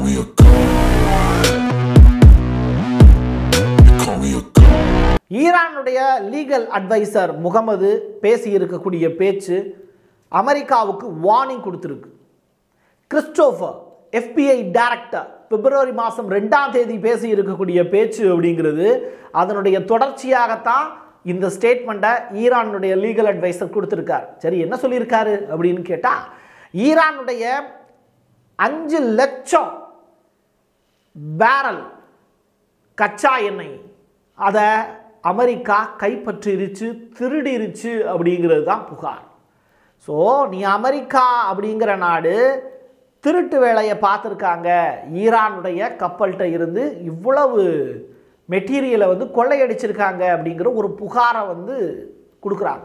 call me a god. You call me a god. ஈரானுடைய legal advisor Mohammad பேசி இருக்கக்கூடிய பேச்சு அமெரிக்காவுக்கு வார்னிங் கொடுத்துருக்கு கிறிஸ்டோஃபர் FBI டைரக்டர் பிப்ரவரி மாதம் ரெண்டாம் தேதி பேசி இருக்கக்கூடிய பேச்சு அப்படிங்கிறது அதனுடைய தொடர்ச்சியாகத்தான் இந்த ஸ்டேட்மெண்ட்டை ஈரானுடைய லீகல் அட்வைசர் கொடுத்துருக்கார் சரி என்ன சொல்லியிருக்காரு அப்படின்னு கேட்டால் ஈரானுடைய அஞ்சு லட்சம் பேரல் கச்சா எண்ணெய் அதை அமெரிக்கா கைப்பற்றிருச்சு திருடிருச்சு அப்படிங்கிறது தான் புகார் ஸோ நீ அமெரிக்கா அப்படிங்கிற நாடு திருட்டு வேலையை பார்த்துருக்காங்க ஈரானுடைய கப்பல்கிட்ட இருந்து இவ்வளவு மெட்டீரியலை வந்து கொள்ளையடிச்சிருக்காங்க அப்படிங்கிற ஒரு புகாரை வந்து கொடுக்குறாங்க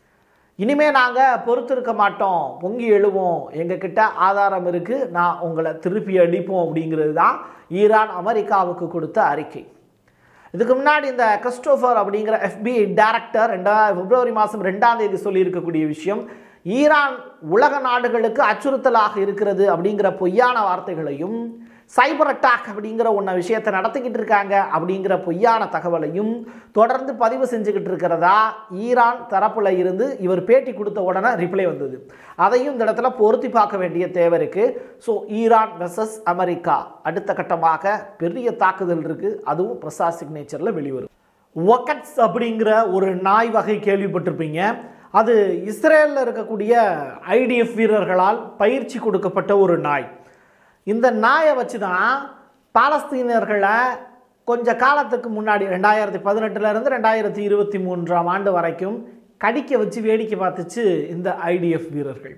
இனிமே நாங்கள் பொறுத்திருக்க மாட்டோம் பொங்கி எழுவோம் எங்ககிட்ட ஆதாரம் இருக்குது நான் உங்களை திருப்பி அடிப்போம் அப்படிங்கிறது தான் ஈரான் அமெரிக்காவுக்கு கொடுத்த அறிக்கை இதுக்கு முன்னாடி இந்த கிறிஸ்டோஃபர் அப்படிங்கிற FBI டைரக்டர் ரெண்டா பிப்ரவரி மாதம் ரெண்டாம் தேதி சொல்லியிருக்கக்கூடிய விஷயம் ஈரான் உலக நாடுகளுக்கு அச்சுறுத்தலாக இருக்கிறது அப்படிங்கிற பொய்யான வார்த்தைகளையும் சைபர் அட்டாக் அப்படிங்கிற ஒன்றை விஷயத்தை நடத்திக்கிட்டு இருக்காங்க அப்படிங்கிற பொய்யான தகவலையும் தொடர்ந்து பதிவு செஞ்சுக்கிட்டு இருக்கிறதா ஈரான் தரப்புல இருந்து இவர் பேட்டி கொடுத்த உடனே ரிப்ளை வந்தது அதையும் இந்த இடத்துல பொருத்தி பார்க்க வேண்டிய தேவை இருக்கு ஸோ ஈரான் வெர்சஸ் அமெரிக்கா அடுத்த கட்டமாக பெரிய தாக்குதல் இருக்கு அதுவும் பிரசாத் சிக்னேச்சரில் வெளிவரும் ஒக்கட்ஸ் அப்படிங்கிற ஒரு நாய் வகை கேள்விப்பட்டிருப்பீங்க அது இஸ்ரேலில் இருக்கக்கூடிய ஐடிஎஃப் வீரர்களால் பயிற்சி கொடுக்கப்பட்ட ஒரு நாய் இந்த நாயை வச்சு தான் பாலஸ்தீனர்களை கொஞ்ச காலத்துக்கு முன்னாடி ரெண்டாயிரத்தி பதினெட்டுலேருந்து ரெண்டாயிரத்தி இருபத்தி மூன்றாம் ஆண்டு வரைக்கும் கடிக்க வச்சு வேடிக்கை பார்த்துச்சு இந்த ஐடிஎஃப் வீரர்கள்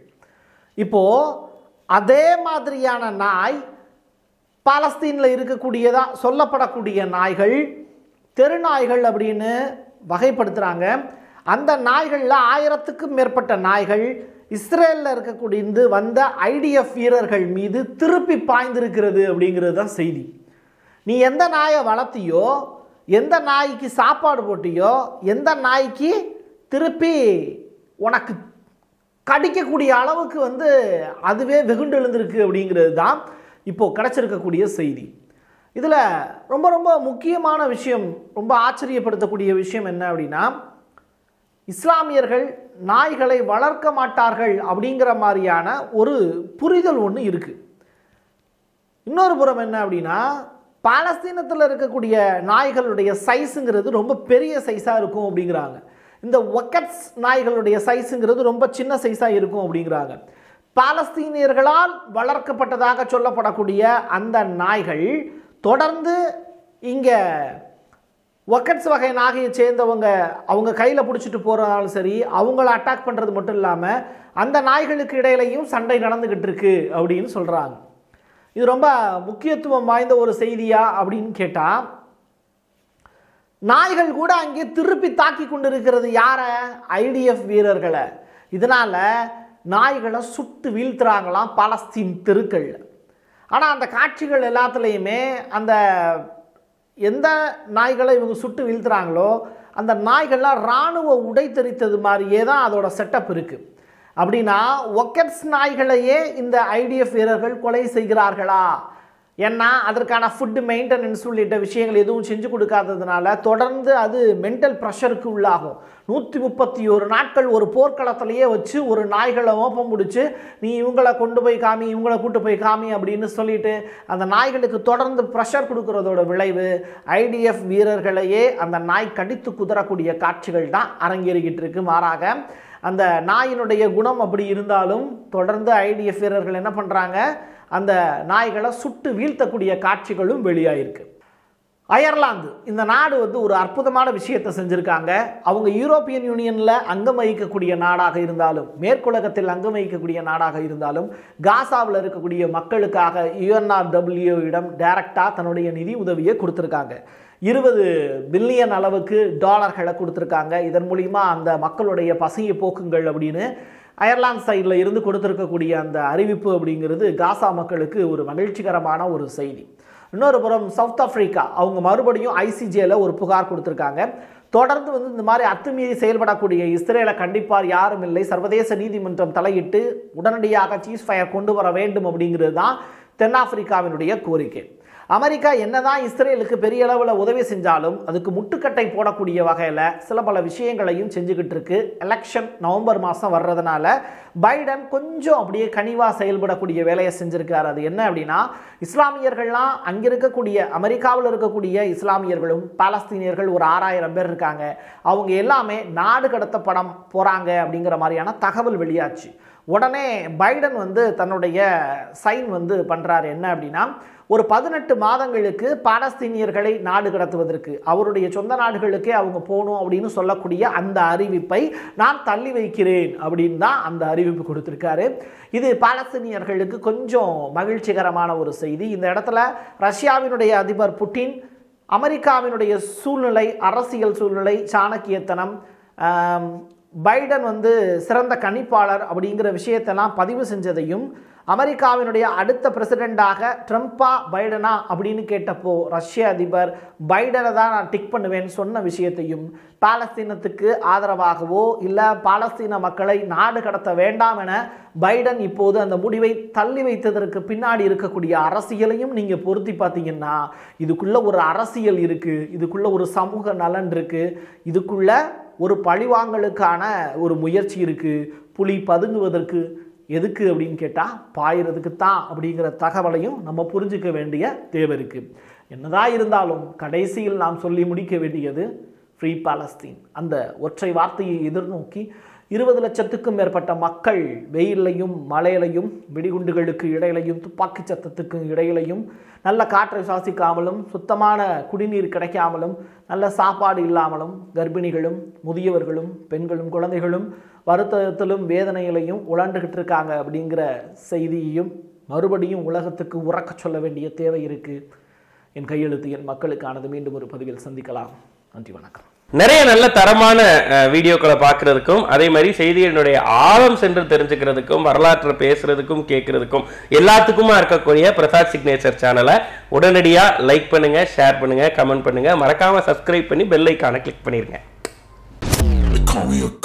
இப்போது அதே மாதிரியான நாய் பாலஸ்தீனில் இருக்கக்கூடியதா சொல்லப்படக்கூடிய நாய்கள் தெரு நாய்கள் அப்படின்னு வகைப்படுத்துகிறாங்க அந்த நாய்களில் ஆயிரத்துக்கும் மேற்பட்ட நாய்கள் இஸ்ரேலில் இருக்கக்கூடிய வந்த ஐடிஎஃப் வீரர்கள் மீது திருப்பி பாய்ந்திருக்கிறது அப்படிங்கிறது தான் செய்தி நீ எந்த நாயை வளர்த்தியோ எந்த நாய்க்கு சாப்பாடு போட்டியோ எந்த நாய்க்கு திருப்பி உனக்கு கடிக்கக்கூடிய அளவுக்கு வந்து அதுவே வெகுண்டு எழுந்திருக்கு அப்படிங்கிறது தான் இப்போது கிடச்சிருக்கக்கூடிய செய்தி இதில் ரொம்ப ரொம்ப முக்கியமான விஷயம் ரொம்ப ஆச்சரியப்படுத்தக்கூடிய விஷயம் என்ன அப்படின்னா இஸ்லாமியர்கள் நாய்களை வளர்க்க மாட்டார்கள் அப்படிங்கிற மாதிரியான ஒரு புரிதல் ஒன்று இருக்குது இன்னொரு புறம் என்ன அப்படின்னா பாலஸ்தீனத்தில் இருக்கக்கூடிய நாய்களுடைய சைஸுங்கிறது ரொம்ப பெரிய சைஸாக இருக்கும் அப்படிங்கிறாங்க இந்த ஒக்கட்ஸ் நாய்களுடைய சைஸுங்கிறது ரொம்ப சின்ன சைஸாக இருக்கும் அப்படிங்கிறாங்க பாலஸ்தீனியர்களால் வளர்க்கப்பட்டதாக சொல்லப்படக்கூடிய அந்த நாய்கள் தொடர்ந்து இங்கே ஒக்கட்ஸ் வகை நாகையை சேர்ந்தவங்க அவங்க கையில் பிடிச்சிட்டு போகிறதாலும் சரி அவங்கள அட்டாக் பண்ணுறது மட்டும் இல்லாமல் அந்த நாய்களுக்கு இடையிலையும் சண்டை நடந்துக்கிட்டு இருக்கு அப்படின்னு சொல்கிறாங்க இது ரொம்ப முக்கியத்துவம் வாய்ந்த ஒரு செய்தியா அப்படின்னு கேட்டால் நாய்கள் கூட அங்கே திருப்பி தாக்கி கொண்டு இருக்கிறது யாரை ஐடிஎஃப் வீரர்களை இதனால் நாய்களை சுட்டு வீழ்த்துறாங்களாம் பாலஸ்தீன் தெருக்கள் ஆனால் அந்த காட்சிகள் எல்லாத்துலேயுமே அந்த எந்த நாய்களை இவங்க சுட்டு வீழ்த்துறாங்களோ அந்த நாய்கள்லாம் இராணுவ உடை தெரித்தது மாதிரியே தான் அதோட செட்டப் இருக்குது அப்படின்னா ஒக்கெட்ஸ் நாய்களையே இந்த ஐடிஎஃப் வீரர்கள் கொலை செய்கிறார்களா ஏன்னா அதற்கான ஃபுட்டு மெயின்டெனன்ஸ் உள்ளிட்ட விஷயங்கள் எதுவும் செஞ்சு கொடுக்காததுனால தொடர்ந்து அது மென்டல் ப்ரெஷருக்கு உள்ளாகும் நூற்றி முப்பத்தி ஒரு நாட்கள் ஒரு போர்க்களத்திலேயே வச்சு ஒரு நாய்களை ஓப்பம் முடிச்சு நீ இவங்களை கொண்டு போய் காமி இவங்களை கூட்டு போய் காமி அப்படின்னு சொல்லிட்டு அந்த நாய்களுக்கு தொடர்ந்து ப்ரெஷர் கொடுக்கறதோட விளைவு ஐடிஎஃப் வீரர்களையே அந்த நாய் கடித்து குதறக்கூடிய காட்சிகள் தான் அரங்கேறிக்கிட்டு இருக்கு மாறாக அந்த நாயினுடைய குணம் அப்படி இருந்தாலும் தொடர்ந்து ஐடிஎஃப் வீரர்கள் என்ன பண்ணுறாங்க அந்த நாய்களை சுட்டு வீழ்த்தக்கூடிய காட்சிகளும் வெளியாயிருக்கு அயர்லாந்து இந்த நாடு வந்து ஒரு அற்புதமான விஷயத்தை செஞ்சுருக்காங்க அவங்க யூரோப்பியன் யூனியனில் அங்கம் வகிக்கக்கூடிய நாடாக இருந்தாலும் மேற்குலகத்தில் அங்கம் வகிக்கக்கூடிய நாடாக இருந்தாலும் காசாவில் இருக்கக்கூடிய மக்களுக்காக யுஎன்ஆர்டபிள்யூ இடம் டைரக்டாக தன்னுடைய நிதி உதவியை கொடுத்துருக்காங்க இருபது பில்லியன் அளவுக்கு டாலர்களை கொடுத்துருக்காங்க இதன் மூலிமா அந்த மக்களுடைய பசியை போக்குங்கள் அப்படின்னு அயர்லாந்து சைடில் இருந்து கொடுத்துருக்கக்கூடிய அந்த அறிவிப்பு அப்படிங்கிறது காசா மக்களுக்கு ஒரு மகிழ்ச்சிகரமான ஒரு செய்தி இன்னொரு புறம் சவுத் ஆப்பிரிக்கா அவங்க மறுபடியும் ஐசிஜேல ஒரு புகார் கொடுத்துருக்காங்க தொடர்ந்து வந்து இந்த மாதிரி அத்துமீறி செயல்படக்கூடிய இஸ்ரேலை கண்டிப்பார் யாரும் இல்லை சர்வதேச நீதிமன்றம் தலையிட்டு உடனடியாக சீஸ் ஃபயர் கொண்டு வர வேண்டும் அப்படிங்கிறது தான் தென்னாப்பிரிக்காவினுடைய கோரிக்கை அமெரிக்கா என்னதான் இஸ்ரேலுக்கு பெரிய அளவில் உதவி செஞ்சாலும் அதுக்கு முட்டுக்கட்டை போடக்கூடிய வகையில் சில பல விஷயங்களையும் செஞ்சுக்கிட்டு இருக்கு எலெக்ஷன் நவம்பர் மாதம் வர்றதுனால பைடன் கொஞ்சம் அப்படியே கனிவாக செயல்படக்கூடிய வேலையை செஞ்சிருக்காரு அது என்ன அப்படின்னா இஸ்லாமியர்கள்லாம் அங்கே இருக்கக்கூடிய அமெரிக்காவில் இருக்கக்கூடிய இஸ்லாமியர்களும் பாலஸ்தீனியர்கள் ஒரு ஆறாயிரம் பேர் இருக்காங்க அவங்க எல்லாமே நாடு கடத்தப்படம் போகிறாங்க அப்படிங்கிற மாதிரியான தகவல் வெளியாச்சு உடனே பைடன் வந்து தன்னுடைய சைன் வந்து பண்ணுறாரு என்ன அப்படின்னா ஒரு பதினெட்டு மாதங்களுக்கு பாலஸ்தீனியர்களை நாடு கடத்துவதற்கு அவருடைய சொந்த நாடுகளுக்கே அவங்க போகணும் அப்படின்னு சொல்லக்கூடிய அந்த அறிவிப்பை நான் தள்ளி வைக்கிறேன் அப்படின்னு தான் அந்த அறிவிப்பு கொடுத்துருக்காரு இது பாலஸ்தீனியர்களுக்கு கொஞ்சம் மகிழ்ச்சிகரமான ஒரு செய்தி இந்த இடத்துல ரஷ்யாவினுடைய அதிபர் புட்டின் அமெரிக்காவினுடைய சூழ்நிலை அரசியல் சூழ்நிலை சாணக்கியத்தனம் ஆம், பைடன் வந்து சிறந்த கணிப்பாளர் அப்படிங்கிற விஷயத்தெல்லாம் பதிவு செஞ்சதையும் அமெரிக்காவினுடைய அடுத்த பிரசிடெண்டாக ட்ரம்ப்பா பைடனா அப்படின்னு கேட்டப்போ ரஷ்ய அதிபர் பைடனை தான் நான் டிக் பண்ணுவேன்னு சொன்ன விஷயத்தையும் பாலஸ்தீனத்துக்கு ஆதரவாகவோ இல்லை பாலஸ்தீன மக்களை நாடு கடத்த வேண்டாம் என பைடன் இப்போது அந்த முடிவை தள்ளி வைத்ததற்கு பின்னாடி இருக்கக்கூடிய அரசியலையும் நீங்கள் பொருத்தி பார்த்தீங்கன்னா இதுக்குள்ள ஒரு அரசியல் இருக்குது இதுக்குள்ள ஒரு சமூக நலன் இருக்குது இதுக்குள்ள ஒரு பழிவாங்கலுக்கான ஒரு முயற்சி இருக்குது புலி பதுங்குவதற்கு எதுக்கு அப்படின்னு கேட்டால் பாயிறதுக்கு தான் அப்படிங்கிற தகவலையும் நம்ம புரிஞ்சுக்க வேண்டிய தேவை இருக்குது என்னதான் இருந்தாலும் கடைசியில் நாம் சொல்லி முடிக்க வேண்டியது ஃப்ரீ பாலஸ்தீன் அந்த ஒற்றை வார்த்தையை எதிர்நோக்கி இருபது லட்சத்துக்கும் மேற்பட்ட மக்கள் வெயிலையும் மழையிலையும் வெடிகுண்டுகளுக்கு இடையிலையும் துப்பாக்கி சத்தத்துக்கு இடையிலையும் நல்ல காற்றை சுவாசிக்காமலும் சுத்தமான குடிநீர் கிடைக்காமலும் நல்ல சாப்பாடு இல்லாமலும் கர்ப்பிணிகளும் முதியவர்களும் பெண்களும் குழந்தைகளும் வருத்தத்திலும் வேதனையிலையும் உழண்டுகிட்டு இருக்காங்க அப்படிங்கிற செய்தியையும் மறுபடியும் உலகத்துக்கு உறக்க சொல்ல வேண்டிய தேவை இருக்குது என் கையெழுத்து என் மக்களுக்கானது மீண்டும் ஒரு பதிவில் சந்திக்கலாம் நன்றி வணக்கம் நிறைய நல்ல தரமான அஹ், வீடியோக்களை பார்க்கறதுக்கும் அதே மாதிரி செய்திகளினுடைய ஆழம் சென்று தெரிஞ்சுக்கிறதுக்கும் வரலாற்றை பேசுறதுக்கும் கேட்கறதுக்கும் எல்லாத்துக்குமா இருக்கக்கூடிய பிரசாத் சிக்னேச்சர் சேனலை உடனடியா லைக் பண்ணுங்க ஷேர் பண்ணுங்க கமெண்ட் பண்ணுங்க மறக்காம சப்ஸ்கிரைப் பண்ணி பெல் ஐக்கானை கிளிக் பண்ணிருங்க They call me a